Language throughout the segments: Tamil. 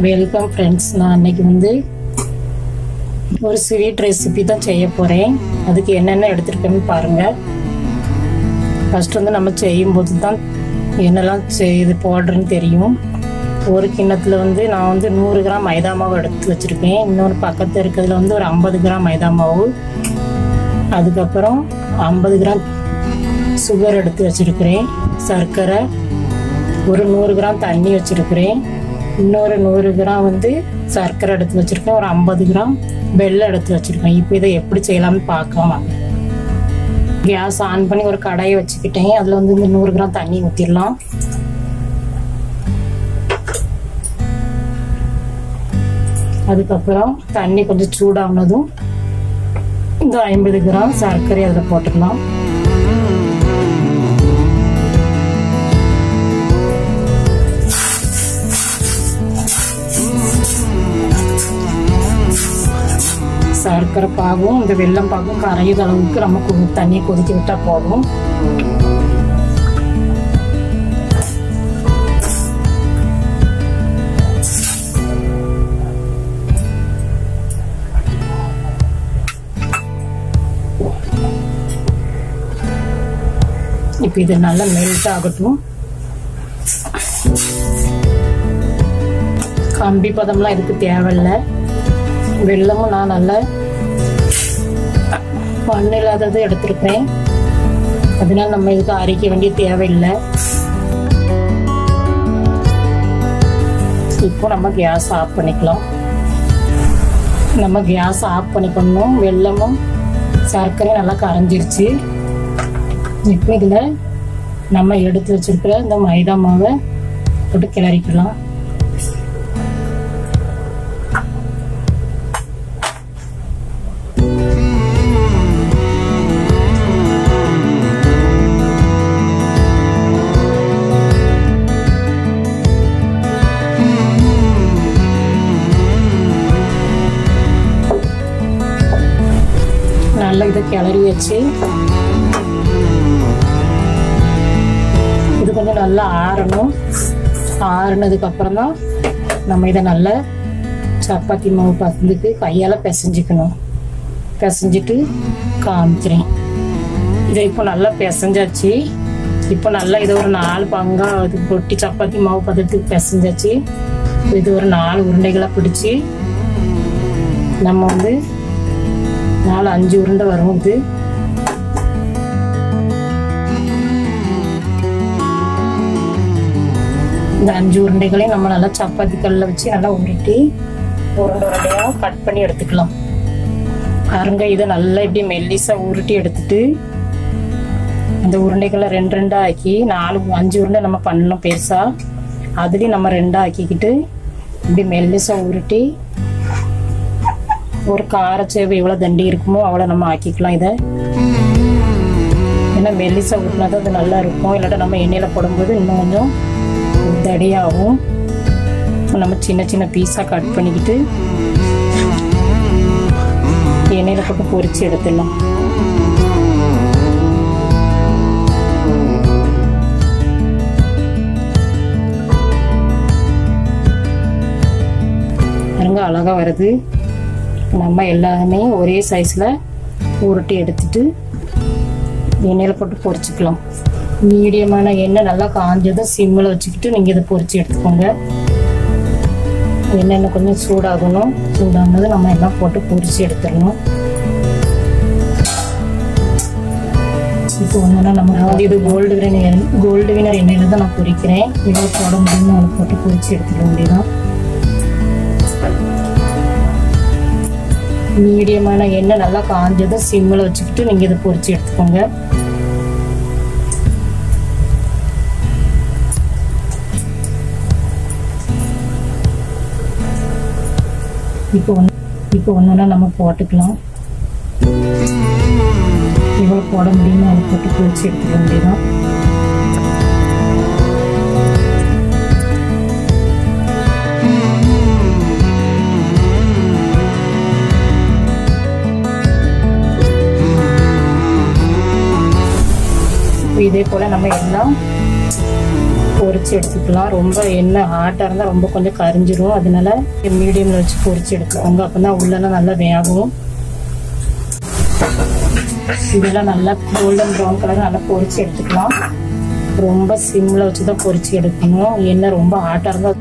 வெல்கம் ஃப்ரெண்ட்ஸ் நான் அன்னைக்கு வந்து ஒரு ஸ்வீட் ரெசிபி தான் செய்ய போகிறேன் அதுக்கு என்னென்ன எடுத்துருக்கேன்னு பாருங்கள் ஃபஸ்ட் வந்து நம்ம செய்யும்போது தான் என்னெல்லாம் செய்து போடுறேன்னு தெரியும் ஒரு கிண்ணத்தில் வந்து நான் வந்து நூறு கிராம் மைதா மாவு எடுத்து வச்சுருக்கேன் இன்னொரு பக்கத்தில் இருக்கிறதுல வந்து ஒரு ஐம்பது கிராம் மைதா மாவு அதுக்கப்புறம் ஐம்பது கிராம் சுகர் எடுத்து வச்சுருக்கிறேன் சர்க்கரை ஒரு நூறு கிராம் தண்ணி வச்சுருக்கிறேன் இன்னொரு நூறு கிராம் வந்து சர்க்கரை எடுத்து வச்சுருக்கேன் ஒரு ஐம்பது கிராம் வெள்ளம் எடுத்து வச்சுருக்கேன் இப்போ இதை எப்படி செய்யலாம்னு பார்க்கலாம் கேஸ் ஆன் பண்ணி ஒரு கடாயை வச்சுக்கிட்டேன் அதில் வந்து இந்த நூறு கிராம் தண்ணி ஊற்றிடலாம் அதுக்கப்புறம் தண்ணி கொஞ்சம் சூடானதும் இந்த ஐம்பது கிராம் சர்க்கரை அதில் போட்டுக்கலாம் சர்க்கரை பாகும் இந்த வெல்லம் பாகும் கரையுத அளவுக்கு நம்ம கொ- தண்ணியை கொதிக்க விட்டா போதும் இப்போ இது நல்லா மெல்ட் ஆகட்டும் கம்பி பதம்லாம் இதுக்கு தேவையில்லை வெள்ளமும் நான் நல்லா மண் இல்லாதது எடுத்திருக்கேன் அதனால நம்ம இதுக்கு அரைக்க வேண்டிய தேவையில்லை இப்போ நம்ம கேஸ் ஆஃப் பண்ணிக்கலாம் நம்ம கேஸ் ஆஃப் பண்ணிக்கணும் வெள்ளமும் சர்க்கரையும் நல்லா கரைஞ்சிருச்சு இப்போ இதில் நம்ம எடுத்து வச்சிருக்கிற இந்த மைதா மாவை போட்டு கிளறிக்கலாம் நல்லா இதை கிளறி வச்சு இது கொஞ்சம் நல்லா ஆறணும் ஆறுனதுக்கு அப்புறம் தான் நம்ம இதை நல்லா சப்பாத்தி மாவு பசந்துக்கு கையால் பிசைஞ்சிக்கணும் பிசைஞ்சிட்டு காமிக்கிறேன் இதை இப்போ நல்லா பிசைஞ்சாச்சு இப்போ நல்லா இதை ஒரு நாலு பங்கா இது பொட்டி சப்பாத்தி மாவு பதத்துக்கு பிசைஞ்சாச்சு இது ஒரு நாலு உருண்டைகளாக பிடிச்சி நம்ம வந்து நாலு அஞ்சு உருண்டை வரும் இது இந்த அஞ்சு உருண்டைகளையும் நம்ம நல்லா சப்பாத்தி கல்லில் வச்சு நல்லா உருட்டி உருண்டை உருண்டையாக கட் பண்ணி எடுத்துக்கலாம் பாருங்க இதை நல்லா இப்படி மெல்லிசா உருட்டி எடுத்துட்டு அந்த உருண்டைகளை ரெண்டு ரெண்டா ஆக்கி நாலு அஞ்சு உருண்டை நம்ம பண்ணணும் பெருசா அதுலேயும் நம்ம ரெண்டா ஆக்கிக்கிட்டு இப்படி மெல்லிசா உருட்டி ஒரு காரச்சேவு எவ்வளோ தண்டி இருக்குமோ அவ்வளோ நம்ம ஆக்கிக்கலாம் இதை ஏன்னா மெல்லிசா உருட்டினா தான் அது நல்லா இருக்கும் இல்லாட்டா நம்ம எண்ணெயில் போடும்போது இன்னும் கொஞ்சம் தடியாகும் நம்ம சின்ன சின்ன பீஸாக கட் பண்ணிக்கிட்டு எண்ணெயில் போட்டு பொரிச்சு எடுத்துடலாம் பாருங்க அழகா வருது நம்ம எல்லாமே ஒரே சைஸில் உருட்டி எடுத்துட்டு எண்ணெயில் போட்டு பொரிச்சுக்கலாம் மீடியமான எண்ணெய் நல்லா காஞ்சதும் சிம்மில் வச்சுக்கிட்டு நீங்கள் இதை பொரிச்சு எடுத்துக்கோங்க எண்ணெய் கொஞ்சம் சூடாகணும் சூடானது நம்ம எல்லாம் போட்டு பொரிச்சு எடுத்துடணும் இப்போ ஒன்றுனா நம்ம வந்து இது கோல்டு வினர் கோல்டு வினர் எண்ணெயில் தான் நான் பொரிக்கிறேன் இவ்வளோ போட முடியுமோ அதை போட்டு பொரிச்சு எடுத்துக்க வேண்டியதான் மீடியமான எண்ணெய் நல்லா காஞ்சதும் சிம்மில் வச்சுக்கிட்டு நீங்கள் இதை பொரிச்சு எடுத்துக்கோங்க இப்போ ஒன்று இப்போ ஒன்றுனா நம்ம போட்டுக்கலாம் எவ்வளோ போட முடியுமோ அதை போட்டு பொரிச்சு எடுத்துக்க வேண்டியதான் இப்போ இதே போல் நம்ம எல்லாம் பொரிச்சு எடுத்துக்கலாம் ரொம்ப எண்ணெய் ஹாட்டாக இருந்தால் ரொம்ப கொஞ்சம் கரிஞ்சிரும் அதனால மீடியமில் வச்சு பொரிச்சு எடுத்துக்கோங்க அப்போ தான் உள்ளெல்லாம் நல்லா வேகும் இதெல்லாம் நல்லா கோல்டன் ப்ரௌன் கலர் நல்லா பொரிச்சு எடுத்துக்கலாம் ரொம்ப சிம்மில் வச்சு தான் பொரிச்சு எடுக்கணும் எண்ணெய் ரொம்ப ஹாட்டாக இருந்தால்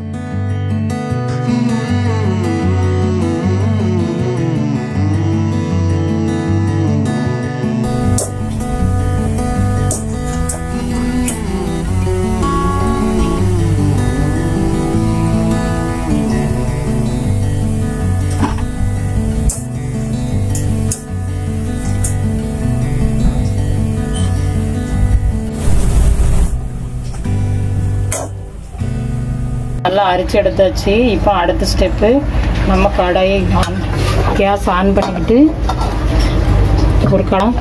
நல்லா அரிச்சு எடுத்தாச்சு இப்போ அடுத்த ஸ்டெப்பு நம்ம கடாயை ஆன் கேஸ் ஆன் பண்ணிக்கிட்டு ஒரு கடம்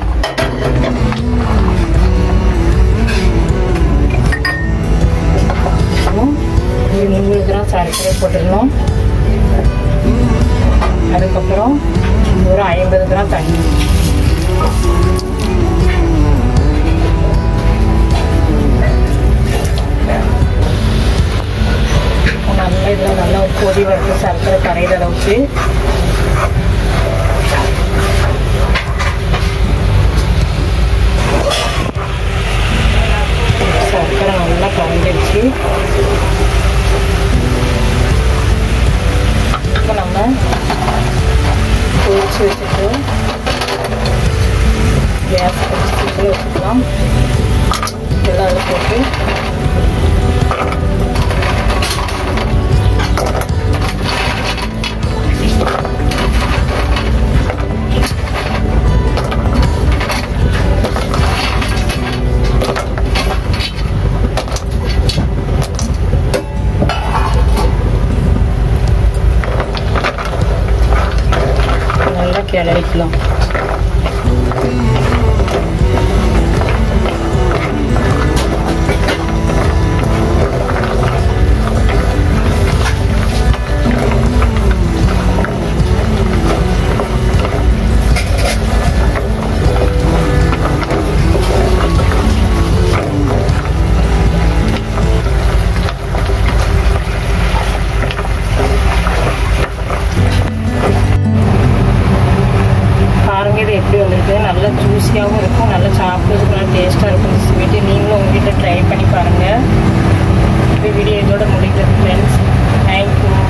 ஒரு நூறு கிராம் சர்க்கரை போட்டுடணும் அதுக்கப்புறம் ஒரு ஐம்பது கிராம் தண்ணி நல்லா இதில் நல்லா ஒரு கொதி வருது சர்க்கரை கரையிற அளவுக்கு சர்க்கரை நல்லா கரைஞ்சிருச்சு இப்போ நம்ம பொரிச்சு வச்சுட்டு கேஸ் வச்சு வச்சுக்கலாம் இதெல்லாம் அதில் போட்டு நல்லா கிளறிக்கலாம் பாருங்க இது எப்படி வந்திருக்கு நல்லா ஜூஸியாகவும் இருக்கும் நல்லா சாப்பிட்றதுக்கு நல்லா டேஸ்ட்டாக இருக்கும் இந்த ஸ்வீட்டு நீங்களும் உங்கள் வீட்டில் ட்ரை பண்ணி பாருங்கள் இந்த வீடியோ இதோட முடிக்கிறது ஃப்ரெண்ட்ஸ் தேங்க்யூ